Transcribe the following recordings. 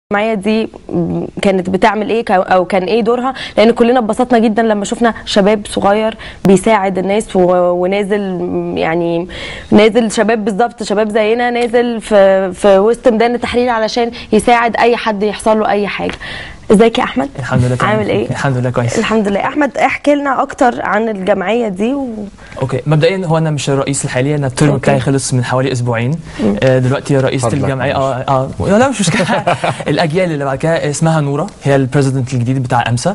الجمعيه دي كانت بتعمل ايه كا- او كان ايه دورها لان كلنا اتبسطنا جدا لما شفنا شباب صغير بيساعد الناس و- ونازل يعني نازل شباب بالظبط شباب زينا نازل في في وسط ميدان التحرير علشان يساعد اي حد يحصل له اي حاجه ازيك يا احمد الحمد لله تمام. عامل ايه الحمد لله كويس الحمد لله احمد احكي لنا اكتر عن الجمعيه دي و... اوكي مبدئيا هو انا مش الرئيس الحالي انا الترم أوكي. بتاعي خلص من حوالي اسبوعين آه دلوقتي رئيسه فضلك الجمعيه معلش. اه اه لا مش مشكله الاجيال اللي بعد كده اسمها نوره هي البريزيدنت الجديد بتاع امسا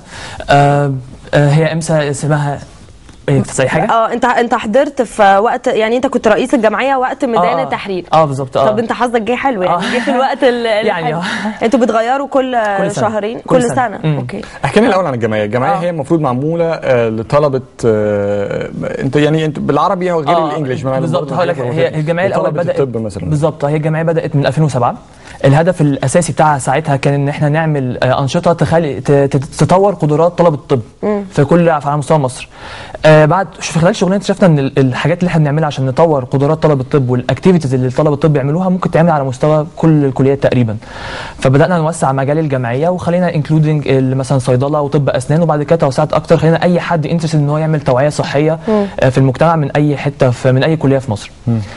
آه آه هي امسا اسمها ايه بتصحي حاجه؟ اه انت انت حضرت في وقت يعني انت كنت رئيس الجمعيه وقت ميدان آه، آه. التحرير اه بالظبط اه طب انت حظك جه حلو يعني آه. جه في الوقت ال- يعني الحلو. آه. انتوا بتغيروا كل, كل سنة. شهرين كل كل, سنة. سنه, مم. اوكي احكي لنا الاول عن الجمعيه الجمعيه آه. هي المفروض معموله آه، لطلبه آه، انت يعني انت بالعربي هو غير آه، الانجليش ما أنا بالظبط برضه هقول لك هجيبها هي وكده. الجمعيه الاول لطلبة بدات الطب مثلا بالظبط هي الجمعيه بدات من 2007 الهدف الاساسي بتاعها ساعتها كان ان احنا نعمل آه، انشطه تخلي ت- ت- تطور قدرات طلبه الطب في كل على مستوى مصر آه بعد في خلال شغلنا اكتشفنا ان ال- الحاجات اللي احنا بنعملها عشان نطور قدرات طلبه الطب والاكتيفيتيز اللي طلبه الطب بيعملوها ممكن تعمل على مستوى كل الكليات تقريبا فبدانا نوسع مجال الجمعيه وخلينا انكلودنج مثلا صيدله وطب اسنان وبعد كده توسعت اكتر خلينا اي حد انترست ان هو يعمل توعيه صحيه آه، في المجتمع من اي حته في من اي كليه في مصر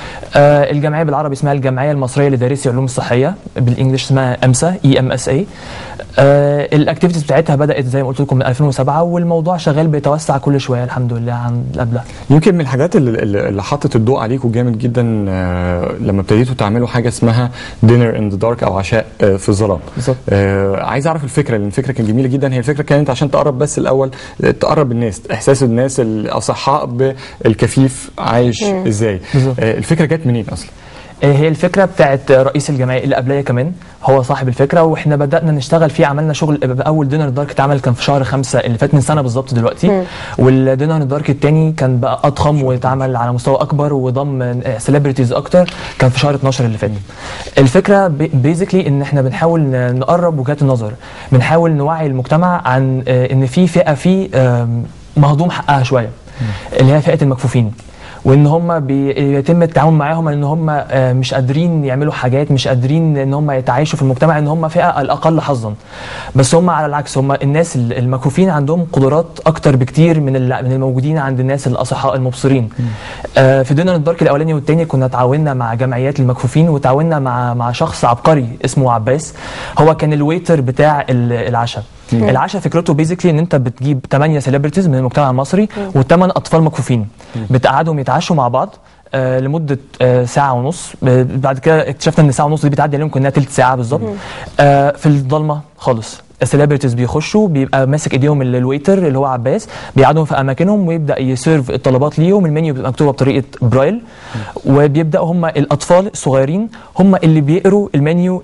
آه الجمعيه بالعربي اسمها الجمعيه المصريه لدارسي علوم الصحيه بالانجلش اسمها امسا اي ام اس اي الاكتيفيتيز بتاعتها بدات زي ما قلت لكم من 2007 والموضوع شغال بيتوسع كل شويه الحمد لله عن قبلها يمكن من الحاجات اللي, اللي اللي حطت الضوء عليكم جامد جدا آه، لما ابتديتوا تعملوا حاجه اسمها دينر ان ذا دارك او عشاء آه، في الظلام بالظبط. آه، عايز اعرف الفكره لان الفكره كانت جميله جدا هي الفكره كانت عشان تقرب بس الاول آه، تقرب الناس احساس الناس الاصحاء بالكفيف عايش ازاي بالظبط. آه، الفكره جت منين اصلا آه، هي الفكره بتاعت رئيس الجمعيه اللي قبليه كمان هو صاحب الفكره واحنا بدانا نشتغل فيه عملنا شغل اول دينر دارك اتعمل كان في شهر خمسة اللي فات من سنه بالظبط دلوقتي والدينر دارك التاني كان بقى اضخم واتعمل على مستوى اكبر وضم سيلبرتيز اكتر كان في شهر 12 اللي فات الفكره بيزيكلي ان احنا بنحاول ن- نقرب وجهات النظر بنحاول نوعي المجتمع عن آه، ان في فئه فيه آم، مهضوم حقها شويه اللي هي فئه المكفوفين وان هم بيتم التعاون معاهم ان هم آه، مش قادرين يعملوا حاجات مش قادرين ان هم يتعايشوا في المجتمع ان هم فئه الاقل حظا بس هم على العكس هم الناس ال- المكفوفين عندهم قدرات اكتر بكتير من ال- من الموجودين عند الناس الاصحاء المبصرين آه، في دينر الدارك الاولاني والتاني كنا تعاوننا مع جمعيات المكفوفين وتعاوننا مع مع شخص عبقري اسمه عباس هو كان الويتر بتاع ال- العشاء العشاء فكرته بيزيكلي ان انت بتجيب 8 سيلبرتيز من المجتمع المصري وثمان اطفال مكفوفين بتقعدهم يتعشوا مع بعض آه لمده آه ساعه ونص آه بعد كده اكتشفنا ان ساعه ونص دي بتعدي عليهم كانها ثلث ساعه بالظبط آه في الضلمه خالص السليبرتيز بيخشوا بيبقى ماسك ايديهم ال- الويتر اللي هو عباس بيقعدهم في اماكنهم ويبدا يسيرف الطلبات ليهم المنيو بيبقى مكتوبه بطريقه برايل وبيبداوا هم الاطفال الصغيرين هم اللي بيقروا المنيو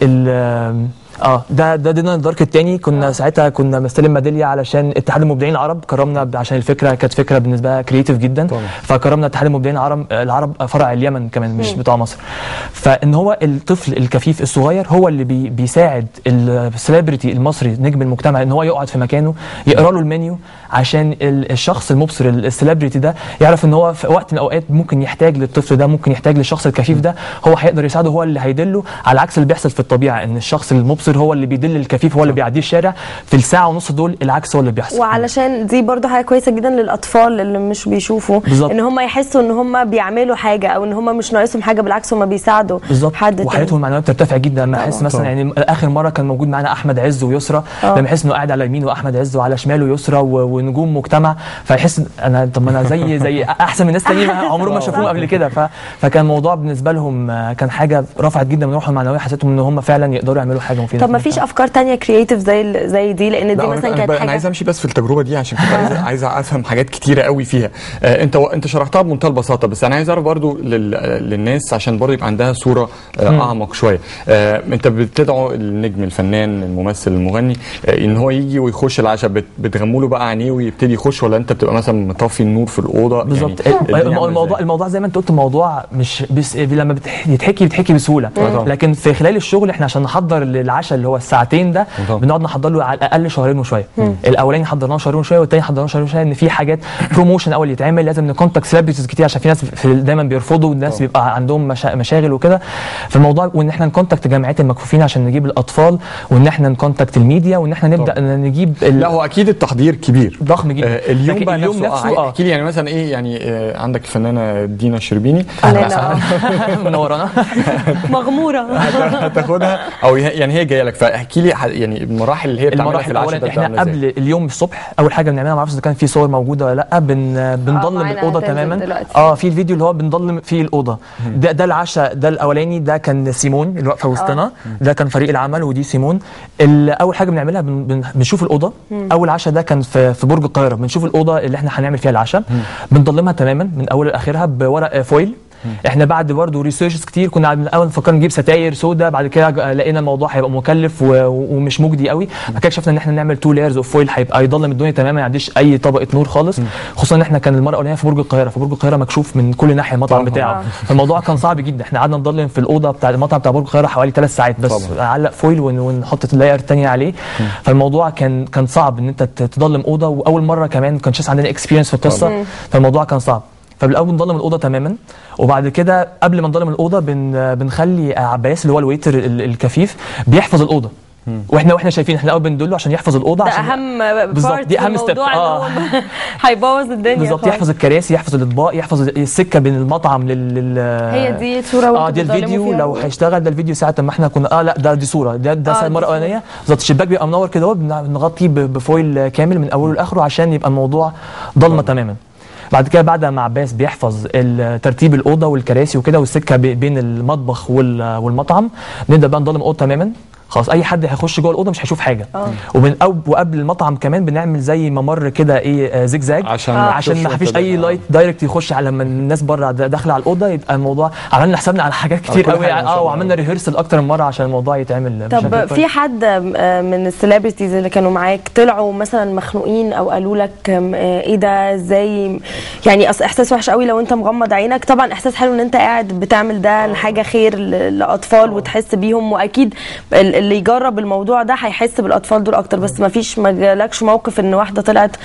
لل اه ده ده دينا الدارك التاني كنا ساعتها كنا مستلم ميداليه علشان اتحاد المبدعين العرب كرمنا ب- عشان الفكره كانت فكره بالنسبه لها كريتيف جدا طبعا. فكرمنا اتحاد المبدعين العرب العرب فرع اليمن كمان مش بتاع مصر فان هو الطفل الكفيف الصغير هو اللي بي بيساعد السليبرتي المصري نجم المجتمع ان هو يقعد في مكانه يقرا له المنيو عشان ال- الشخص المبصر السليبرتي ده يعرف ان هو في وقت من الاوقات ممكن يحتاج للطفل ده ممكن يحتاج للشخص الكفيف ده هو هيقدر يساعده هو اللي هيدله على عكس اللي بيحصل في الطبيعه ان الشخص المبصر هو اللي بيدل الكفيف هو اللي بيعديه الشارع في الساعه ونص دول العكس هو اللي بيحصل وعلشان دي برضو حاجه كويسه جدا للاطفال اللي مش بيشوفوا بالظبط. ان هم يحسوا ان هم بيعملوا حاجه او ان هم مش ناقصهم حاجه بالعكس هم بيساعدوا بالظبط حد تاني. وحالتهم المعنويه بترتفع جدا لما احس مثلا طبعا. يعني اخر مره كان موجود معانا احمد عز ويسرى آه. لما يحس انه قاعد على يمينه احمد عز وعلى شماله يسرى و- ونجوم مجتمع فيحس إن انا طب ما انا زي زي احسن من ناس تانيين عمرهم ما شافوه قبل كده ف... فكان الموضوع بالنسبه لهم آه، كان حاجه رفعت جدا من روحهم المعنويه حسيتهم ان هم فعلا يقدروا يعملوا حاجه مفيده طب في ما فيش المجتمع. افكار تانية كرييتيف زي ال- زي دي لان دي لا، مثلا أنا- كانت انا, أنا عايز حاجه امشي بس في التجربه دي عشان كنت عايز عايز افهم حاجات كتيره قوي فيها آه انت انت شرحتها بمنتهى البساطه بس انا عايز اعرف برضو لل... للناس عشان برضو يبقى عندها صوره آه اعمق شويه آه انت بتدعو النجم الفنان الممثل المغني آه ان هو يجي ويخش العشاء بت... بتغموا له بقى عينيه ويبتدي يخش ولا انت بتبقى مثلا مطفي النور في الاوضه بالظبط يعني الدنيا الم- عاملة الموضوع إزاي؟ الموضوع زي ما انت قلت موضوع مش بس لما بتح- بيتحكي بيتحكي بسهوله طبعا. لكن في خلال الشغل احنا عشان نحضر للعشاء العشاء اللي هو الساعتين ده بالظبط. بنقعد نحضر له على الاقل شهرين وشويه الاولاني حضرناه شهرين وشويه والتاني حضرناه شهرين وشويه ان في حاجات بروموشن اول يتعمل لازم نكونتاكت سيلبرتيز كتير عشان في ناس في دايما بيرفضوا والناس بيبقى عندهم مشا... مشاغل وكده فالموضوع وان احنا نكونتاكت جامعات المكفوفين عشان نجيب الاطفال وان احنا نكونتاكت الميديا وان احنا نبدا طبعا. نجيب ال- لا هو اكيد التحضير كبير ضخم جدا آه اليوم لكن بقى اليوم نفسه, نفسه اه اه احكي لي يعني مثلا ايه يعني آه عندك الفنانه دينا الشربيني أهلا. هت- منورانا مغموره هتاخدها او يه- يعني هي جايه لك فاحكي لي ح- يعني المراحل اللي هي بتعملها في المراحل العشاء اولا ده احنا بتبقى عاملة إزاي؟ قبل اليوم الصبح اول حاجه بنعملها ما اعرفش اذا كان في صور موجوده ولا لا بن بنضلم معانا الاوضه هتنزل تماما دلوقتي. اه في الفيديو اللي هو بنضلم فيه الاوضه ده ده العشاء ده الاولاني ده كان سيمون اللي واقفه وسطنا ده كان فريق العمل ودي سيمون ال- اول حاجه بنعملها بن بن بنشوف الاوضه اول عشاء ده كان في في برج القاهره بنشوف الاوضه اللي احنا هنعمل فيها العشاء بنضلمها تماما من اول لاخرها بورق فويل احنا بعد برضه ريسيرشز كتير كنا من الاول فكرنا نجيب ستاير سودا بعد كده ج- لقينا الموضوع هيبقى مكلف و- و- ومش مجدي قوي بعد كده اكتشفنا ان احنا نعمل تو لايرز اوف فويل هيبقى يضلم الدنيا تماما ما يعديش اي طبقه نور خالص خصوصا ان احنا كان المره الاولانيه في برج القاهره فبرج القاهره مكشوف من كل ناحيه المطعم طبعاً. بتاعه فالموضوع كان صعب جدا احنا قعدنا نضلم في الاوضه بتاع المطعم بتاع برج القاهره حوالي ثلاث ساعات بس طبعاً. نعلق فويل ون- ونحط اللاير الثانيه عليه فالموضوع كان كان صعب ان انت ت- تضلم اوضه واول مره كمان ما كانش لسه عندنا اكسبيرينس في القصه فالموضوع كان صعب فبالاول بنضلم الاوضه تماما وبعد كده قبل ما نضلم الاوضه بن بنخلي عباس اللي هو الويتر ال- الكفيف بيحفظ الاوضه واحنا واحنا شايفين احنا الاول بندله عشان يحفظ الاوضه ده عشان اهم بالظبط، بارت دي في أهم step. الموضوع إن آه. هو هيبوظ الدنيا بالظبط خالص. يحفظ الكراسي يحفظ الاطباق يحفظ السكه بين المطعم لل, لل... هي دي صورة اه وانتوا دي بتضلموا الفيديو فيها. لو هيشتغل ده الفيديو ساعه ما احنا كنا اه لا ده دي صوره ده ده آه، ساعة دي المره صورة. الاولانيه بالظبط الشباك بيبقى منور كده اهو بن- بنغطيه ب- بفويل كامل من اوله لاخره عشان يبقى الموضوع ضلمه تماما بعد كده بعد ما عباس بيحفظ ال- ترتيب الاوضه والكراسي وكده والسكه بي- بين المطبخ وال- والمطعم نبدا بقى نضلم الاوضه تماما خلاص اي حد هيخش جوه الاوضه مش هيشوف حاجه ومن أو وقبل المطعم كمان بنعمل زي ممر كده ايه آه، زجزاج عشان ما عشان تشوفش ما وانت فيش اي داخل. لايت دايركت يخش على لما الناس بره دا- داخله على الاوضه يبقى الموضوع عملنا حسابنا على حاجات كتير كل قوي حاجة ما شاء اه الله. وعملنا ريهرسل اكتر من مره عشان الموضوع يتعمل بشكل طب كويس. في حد آه، من السليبرتيز اللي كانوا معاك طلعوا مثلا مخنوقين او قالوا لك آم، آه، ايه ده ازاي يعني أص- احساس وحش قوي لو انت مغمض عينك طبعا احساس حلو ان انت قاعد بتعمل ده لحاجه خير ل- لاطفال وتحس بيهم واكيد ال- اللي يجرب الموضوع ده هيحس بالاطفال دول اكتر بس ما فيش ما جالكش موقف ان واحده طلعت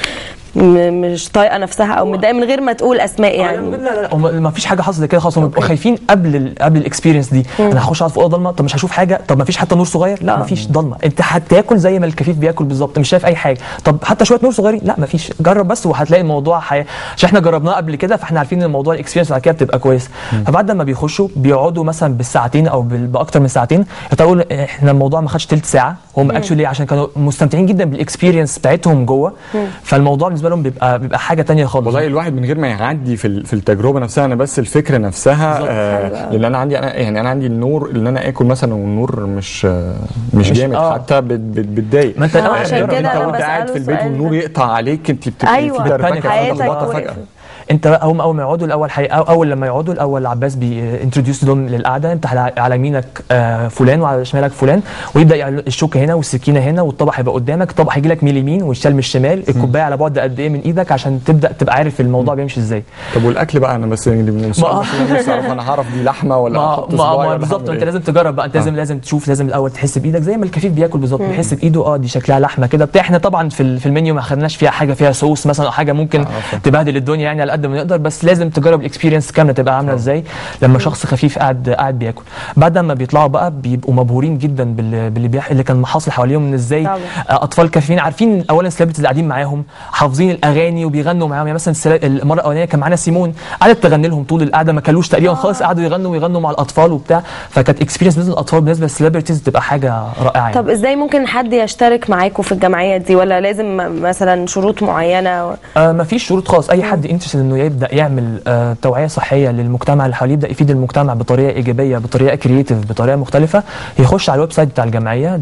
م- مش طايقه نفسها او متضايقه من غير ما تقول اسماء يعني يعني لا لا لا هم- ما فيش حاجه حصلت كده خالص هم بيبقوا خايفين قبل ال قبل الاكسبيرينس دي انا هخش اقعد في اوضه ضلمه طب مش هشوف حاجه طب ما فيش حتى نور صغير لا ما فيش ضلمه انت هتاكل زي ما الكفيف بياكل بالظبط مش شايف اي حاجه طب حتى شويه نور صغيرين لا ما فيش جرب بس وهتلاقي الموضوع حي... عشان احنا جربناه قبل كده فاحنا عارفين ان الموضوع الاكسبيرينس بعد كده بتبقى كويسه فبعد ما بيخشوا بيقعدوا مثلا بالساعتين او بال- باكتر من ساعتين يقولوا احنا الموضوع ما خدش تلت ساعه هم اكشولي عشان كانوا مستمتعين جدا بالاكسبيرينس بتاعتهم جوه فالموضوع بالنسبه لهم بيبقى بيبقى حاجه تانية خالص والله الواحد من غير ما يعدي في ال- في التجربه نفسها انا بس الفكره نفسها حلو آه أوي. لان انا عندي انا يعني انا عندي النور ان انا اكل مثلا والنور مش آه مش مش- جامد آه. حتى بت- بت- بتضايق ما انت آه، لو عشان انت كده أنا وانت قاعد بسأله في البيت السؤال والنور ده. يقطع عليك انت بتبقى أيوة. في دربكه حياتك في لخبطه وقفت. فجاه انت بقى هم اول ما يقعدوا الاول حي... أو اول لما يقعدوا الاول عباس بينتروديوس لهم للقعده انت على على يمينك آه، فلان وعلى شمالك فلان ويبدا يعني الشوكه هنا والسكينه هنا والطبق هيبقى قدامك الطبق هيجي لك من اليمين والشال من الشمال الكوبايه على بعد قد ايه من ايدك عشان تبدا تبقى عارف الموضوع بيمشي ازاي طب والاكل بقى انا بس اللي من السؤال ما- بس اللي نفسي اعرف انا هعرف دي لحمه ولا ما احط ما صباعي ما ولا بالظبط هعمل انت إيه؟ لازم تجرب بقى انت لازم لازم تشوف لازم الاول تحس بايدك زي ما الكفيف بياكل بالظبط بيحس بايده اه دي شكلها لحمه كده بتاع احنا طبعا في ال- في المنيو ما خدناش فيها حاجه فيها صوص مثلا او حاجه ممكن فاهم. تبهدل الدنيا يعني على قد ما نقدر بس لازم تجرب الاكسبيرينس كامله تبقى عامله ازاي لما شخص خفيف قاعد قاعد بياكل بعد ما بيطلعوا بقى بيبقوا مبهورين جدا باللي باللي, بيح... اللي كان حاصل حواليهم ان ازاي طبعا. آه، اطفال كافيين عارفين اولا السليبرتيز اللي قاعدين معاهم حافظين الاغاني وبيغنوا معاهم يعني مثلا السلا- المره الاولانيه كان معانا سيمون قعدت تغني لهم طول القعده ما كلوش تقريبا خالص قعدوا يغنوا ويغنوا مع الاطفال وبتاع فكانت اكسبيرينس بالنسبه للاطفال بالنسبه للسليبرتيز تبقى حاجه رائعه يعني. طب ازاي ممكن حد يشترك معاكم في الجمعيه دي ولا لازم م- مثلا شروط معينه آه ما فيش شروط خالص اي حد انترست انه يبدا يعمل آه توعيه صحيه للمجتمع اللي حواليه يبدا يفيد المجتمع بطريقه ايجابيه بطريقه كرييتيف بطريقه مختلفه يخش على الويب سايت بتاع الجمعيه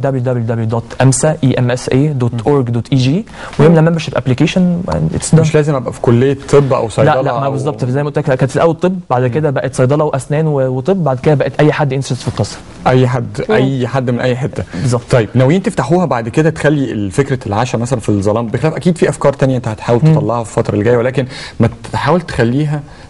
www.amsa.org.eg ويملى ممبرشيب ابلكيشن مش لازم ابقى في كليه طب او صيدله لا لا ما أو- بالظبط زي ما قلت لك كانت في الاول طب بعد كده بقت صيدله واسنان و- وطب بعد كده بقت اي حد انترست في القصه اي حد اي حد من اي حته بالظبط. طيب ناويين تفتحوها بعد كده تخلي فكره العشاء مثلا في الظلام بخلاف اكيد في افكار تانية انت هتحاول تطلعها في الفتره الجايه ولكن ما تحاول تخليها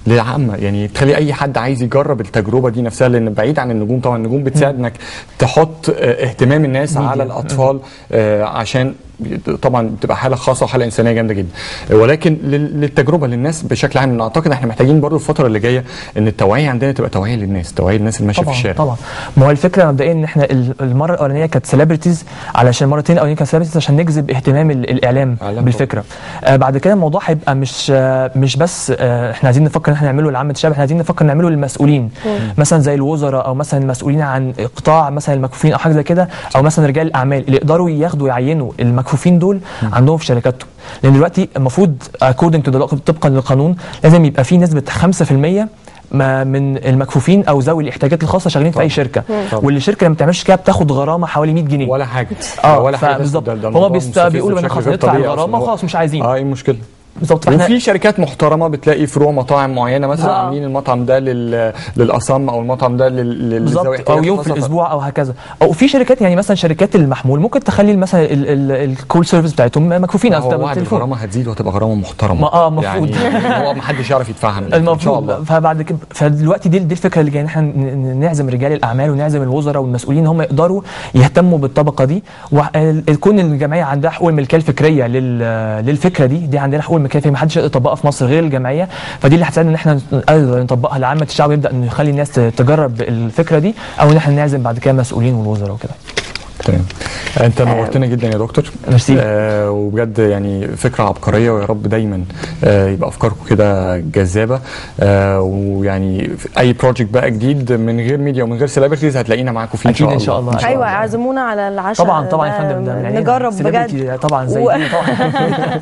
للعامه يعني تخلي اي حد عايز يجرب التجربه دي نفسها لان بعيد عن النجوم طبعا النجوم بتساعد انك تحط آه، اهتمام الناس على الاطفال آه، عشان طبعا بتبقى حاله خاصه وحاله انسانيه جامده جدا ولكن لل- للتجربه للناس بشكل عام لأن اعتقد احنا محتاجين برضو الفتره اللي جايه ان التوعيه عندنا تبقى توعيه للناس توعيه للناس اللي ماشيه في طبعا الشارع طبعا ما هو الفكره مبدئيا ان احنا ال- المره الاولانيه كانت سيلبرتيز علشان مرتين الاولانيه كانت سيلبرتيز عشان نجذب اهتمام ال- الاعلام إعلام بالفكره آه بعد كده الموضوع هيبقى مش آه مش بس آه احنا عايزين نفكر ان احنا نعمله لعامه الشعب احنا عايزين نفكر نعمله للمسؤولين مثلا زي الوزراء او مثلا المسؤولين عن قطاع مثلا المكفوفين او حاجه زي كده او مثلا رجال الاعمال اللي يقدروا ياخدوا يعينوا المكفوفين دول عندهم في شركاتهم لان دلوقتي المفروض according to the law طبقا للقانون لازم يبقى في نسبه 5% ما من المكفوفين او ذوي الاحتياجات الخاصه شغالين في اي شركه طبعا. واللي الشركه اللي ما بتعملش كده بتاخد غرامه حوالي 100 جنيه ولا حاجه اه ولا حاجه بالظبط ده- ده هما الموضوع بيست... مستفز بيقولوا ان بشكل خلاص غير ندفع طبيعي الغرامه أصلاً. وخلاص مش عايزين اه ايه المشكله بالظبط فاحنا وفي شركات محترمه بتلاقي فروع مطاعم معينه مثلا آه. عاملين المطعم ده لل... للاصم او المطعم ده لل... لل- لذوي بالظبط او احتياجات يوم في خاصة. الاسبوع او هكذا او في شركات يعني مثلا شركات المحمول ممكن تخلي مثلا الكول سيرفيس بتاعتهم مكفوفين هو او وعد بالتليفون الغرامه هتزيد وهتبقى غرامه محترمه ما- اه مفروض. يعني هو ما حدش يعرف يدفعها من الآخر. ان شاء الله المفروض فبعد كده فدلوقتي دي, دي الفكره اللي جايه ان احنا ن- ن- نعزم رجال الاعمال ونعزم الوزراء والمسؤولين هم يقدروا يهتموا بالطبقه دي وكون الجمعيه عندها حقوق الملكيه الفكريه لل- للفكره دي دي عندنا حقوق الملكيه الفكريه ما حدش يقدر يطبقها في مصر غير الجمعيه فدي اللي هتساعدنا ان احنا نقدر نطبقها لعامه الشعب يبدا نخلي الناس تجرب الفكره دي او ان احنا نعزم بعد كده مسؤولين والوزراء وكده تمام انت نورتنا جدا يا دكتور ميرسي. آه وبجد يعني فكره عبقريه ويا رب دايما آه يبقى افكاركم كده جذابه آه ويعني في اي بروجكت بقى جديد من غير ميديا ومن غير سيلبرتيز هتلاقينا معاكم فيه ان أكيد شاء إن الله شاء الله. ايوه عزمونا على العشاء طبعا طبعا يا ده فندم ده من عينينا. نجرب Celebrity بجد طبعا زي و- دي طبعا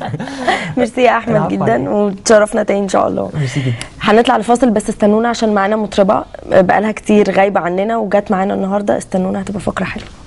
ميرسي يا احمد العفو عليك. جدا وتشرفنا تاني ان شاء الله ميرسي جدا هنطلع لفاصل بس استنونا عشان معانا مطربه بقالها كتير غايبه عننا وجت معانا النهارده استنونا هتبقى فقره حلوه